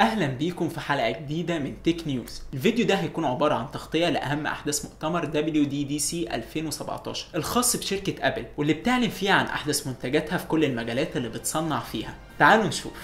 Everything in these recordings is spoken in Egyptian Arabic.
اهلا بيكم في حلقه جديده من تك نيوز الفيديو ده هيكون عباره عن تغطيه لاهم احداث مؤتمر WWDC 2017 الخاص بشركه ابل واللي بتعلن فيه عن احدث منتجاتها في كل المجالات اللي بتصنع فيها تعالوا نشوف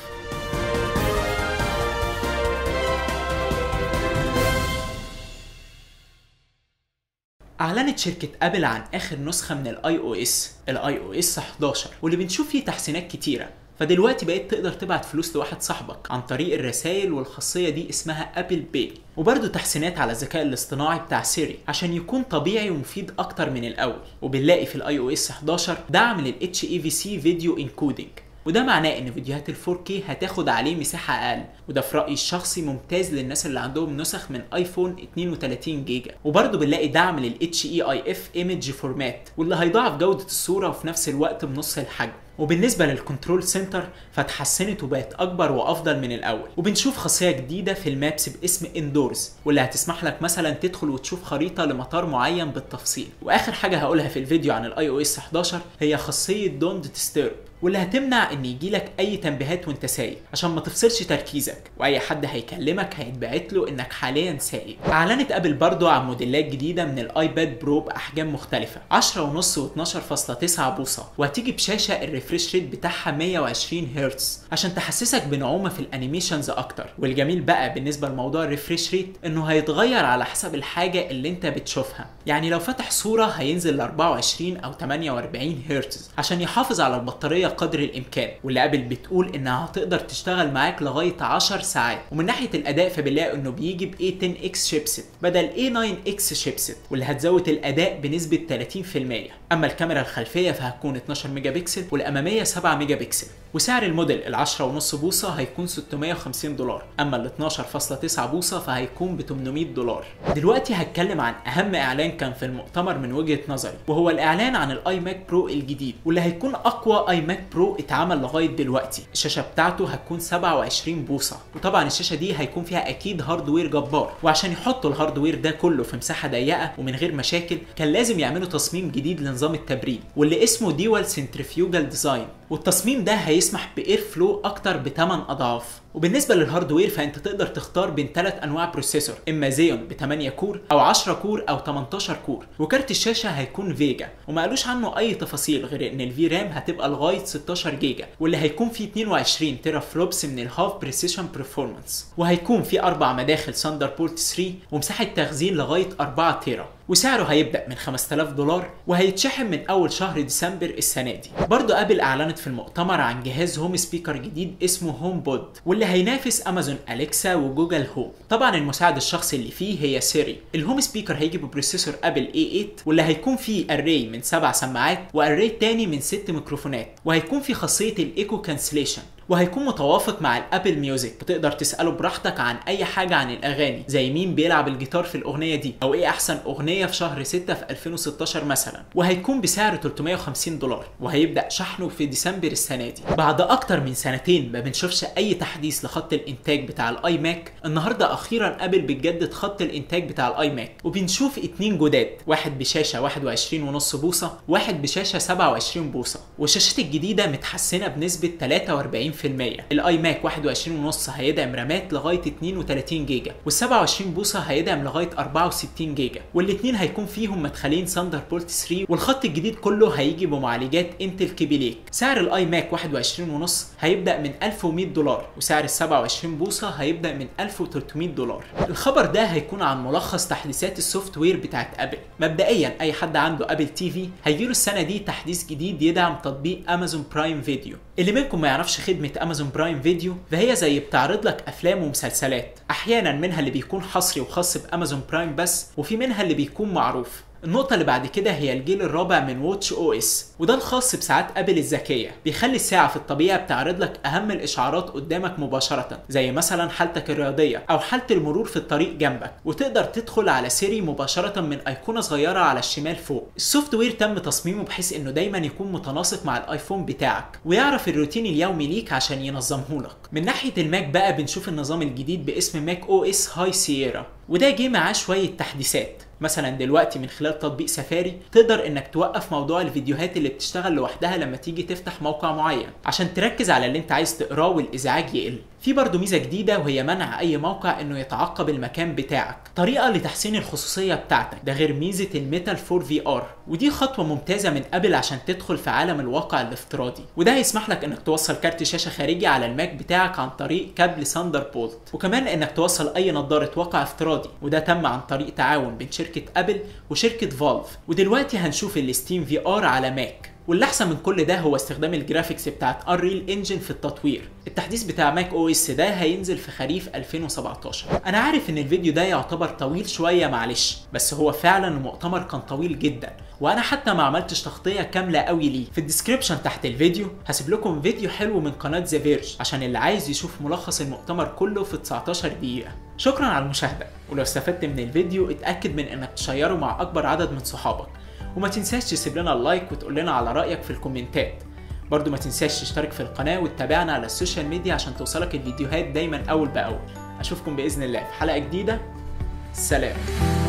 اعلنت شركة ابل عن اخر نسخة من الاي او اس الاي او اس 11 واللي بنشوف فيه تحسينات كتيرة فدلوقتي بقيت تقدر تبعت فلوس لواحد صاحبك عن طريق الرسائل والخاصية دي اسمها ابل باي وبرده تحسينات على الذكاء الاصطناعي بتاع سيري عشان يكون طبيعي ومفيد اكتر من الاول وبنلاقي في الاي او اس 11 دعم لل HEVC فيديو انكودنج وده معناه ان فيديوهات ال 4K هتاخد عليه مساحة اقل وده في رأيي الشخصي ممتاز للناس اللي عندهم نسخ من ايفون 32 جيجا وبرضه بنلاقي دعم لل HEIF Image فورمات واللي هيضاعف جودة الصورة وفي نفس الوقت بنص الحجم وبالنسبه للكنترول سنتر فاتحسنت وبقت اكبر وافضل من الاول وبنشوف خاصيه جديده في المابس باسم اندورز واللي هتسمح لك مثلا تدخل وتشوف خريطه لمطار معين بالتفصيل واخر حاجه هقولها في الفيديو عن الاي او اس 11 هي خاصيه دونت ديسترب واللي هتمنع ان يجيلك اي تنبيهات وانت سايق عشان ما تفصلش تركيزك واي حد هيكلمك هيتبعت له انك حاليا سايق اعلنت ابل برضو عن موديلات جديده من الايباد برو باحجام مختلفه 10 ونص و12.9 بوصه وهتيجي بشاشه الريفريش ريت بتاعها 120 هرتز عشان تحسسك بنعومه في الانيميشنز اكتر والجميل بقى بالنسبه لموضوع الريفريش ريت انه هيتغير على حسب الحاجه اللي انت بتشوفها يعني لو فتح صوره هينزل ل 24 او 48 هرتز عشان يحافظ على البطاريه قدر الامكان واللي ابل بتقول انها هتقدر تشتغل معاك لغايه 10 ساعات ومن ناحيه الاداء فبنلاقي انه بيجي ب A10X شيبسيت بدل A9X شيبسيت واللي هتزود الاداء بنسبه 30% اما الكاميرا الخلفيه فهتكون 12 ميجا بكسل والاماميه 7 ميجا بكسل وسعر الموديل ال 10.5 بوصه هيكون 650 دولار اما ال 12.9 بوصه فهيكون ب 800 دولار دلوقتي هتكلم عن اهم اعلان كان في المؤتمر من وجهه نظري وهو الاعلان عن الاي ماك برو الجديد واللي هيكون اقوى اي ماك برو اتعمل لغايه دلوقتي الشاشه بتاعته هتكون 27 بوصه وطبعا الشاشه دي هيكون فيها اكيد هاردوير جبار وعشان يحطوا الهاردوير ده كله في مساحه ضيقه ومن غير مشاكل كان لازم يعملوا تصميم جديد لنظام التبريد واللي اسمه ديوال سنترفيوجال ديزاين والتصميم ده هيسمح باير فلو اكتر ب 8 اضعاف وبالنسبه للهاردوير فانت تقدر تختار بين ثلاث انواع بروسيسور اما زيون ب 8 كور او 10 كور او 18 كور وكارت الشاشه هيكون فيجا وما قالوش عنه اي تفاصيل غير ان الفي رام هتبقى لغايه 16 جيجا واللي هيكون فيه 22 تيرا فلوبس من الهاف بريسيشن برفورمانس وهيكون فيه اربع مداخل ساندر بورت 3 ومساحه تخزين لغايه 4 تيرا وسعره هيبدا من 5000 دولار وهيتشحن من اول شهر ديسمبر السنه دي برضه ابل اعلنت في المؤتمر عن جهاز هوم سبيكر جديد اسمه هوم بود واللي هينافس امازون اليكسا وجوجل هوم طبعا المساعد الشخصي اللي فيه هي سيري الهوم سبيكر هيجي ببروسيسور ابل A8 واللي هيكون فيه اري من سبع سماعات واري تاني من ست ميكروفونات وهيكون في خاصيه الايكو كانسليشن وهيكون متوافق مع الابل ميوزك بتقدر تساله براحتك عن اي حاجه عن الاغاني زي مين بيلعب الجيتار في الاغنيه دي او ايه احسن اغنيه في شهر 6 في 2016 مثلا وهيكون بسعر 350 دولار وهيبدا شحنه في ديسمبر السنه دي بعد اكتر من سنتين ما بنشوفش اي تحديث لخط الانتاج بتاع الاي ماك النهارده اخيرا ابل بتجدد خط الانتاج بتاع الاي ماك وبنشوف اتنين جداد واحد بشاشه 21.5 بوصه واحد بشاشه 27 بوصه والشاشات الجديده متحسنه بنسبه 43 الاي ماك 21 ونص هيدعم رامات لغايه 32 جيجا وال27 بوصه هيدعم لغايه 64 جيجا والاثنين هيكون فيهم مدخلين ساندر بورت 3 والخط الجديد كله هيجي بمعالجات انتل كيبي سعر الاي ماك 21 ونص هيبدا من 1100 دولار وسعر ال27 بوصه هيبدا من 1300 دولار الخبر ده هيكون عن ملخص تحديثات السوفت وير بتاعت ابل مبدئيا اي حد عنده ابل تي في هيجيله السنه دي تحديث جديد يدعم تطبيق امازون برايم فيديو اللي منكم ما يعرفش خدمه امازون برايم فيديو فهي زي بتعرض لك افلام ومسلسلات احيانا منها اللي بيكون حصري وخاص بامازون برايم بس وفي منها اللي بيكون معروف النقطة اللي بعد كده هي الجيل الرابع من واتش او اس وده الخاص بساعات ابل الذكية بيخلي الساعة في الطبيعة بتعرض لك اهم الاشعارات قدامك مباشرة زي مثلا حالتك الرياضية او حالة المرور في الطريق جنبك وتقدر تدخل على سيري مباشرة من ايقونة صغيرة على الشمال فوق السوفت وير تم تصميمه بحيث انه دايما يكون متناسق مع الايفون بتاعك ويعرف الروتين اليومي ليك عشان ينظمه لك من ناحية الماك بقى بنشوف النظام الجديد باسم ماك او اس هاي سييرا وده جه معاه شوية تحديثات مثلا دلوقتي من خلال تطبيق سفاري تقدر انك توقف موضوع الفيديوهات اللي بتشتغل لوحدها لما تيجي تفتح موقع معين عشان تركز على اللي انت عايز تقراه والازعاج يقل في برضه ميزه جديده وهي منع اي موقع انه يتعقب المكان بتاعك طريقه لتحسين الخصوصيه بتاعتك ده غير ميزه الميتال 4 في ار ودي خطوه ممتازه من ابل عشان تدخل في عالم الواقع الافتراضي وده هيسمح لك انك توصل كارت شاشه خارجي على الماك بتاعك عن طريق كابل ساندر بولت وكمان انك توصل اي نظاره واقع افتراضي وده تم عن طريق تعاون بين شركه ابل وشركه فالف ودلوقتي هنشوف الستيم في ار على ماك واللي احسن من كل ده هو استخدام الجرافيكس بتاعت انريل انجن في التطوير التحديث بتاع ماك او اس ده هينزل في خريف 2017 انا عارف ان الفيديو ده يعتبر طويل شويه معلش بس هو فعلا المؤتمر كان طويل جدا وانا حتى ما عملتش تغطيه كامله قوي ليه في الديسكريبشن تحت الفيديو هسيب لكم فيديو حلو من قناه ذا فيرج عشان اللي عايز يشوف ملخص المؤتمر كله في 19 دقيقه شكرا على المشاهده ولو استفدت من الفيديو اتاكد من انك تشيره مع اكبر عدد من صحابك وما تنساش تسيب لنا اللايك وتقول لنا على رأيك في الكومنتات برضو ما تنساش تشترك في القناة وتتابعنا على السوشيال ميديا عشان توصلك الفيديوهات دايما أول بأول أشوفكم بإذن الله في حلقة جديدة سلام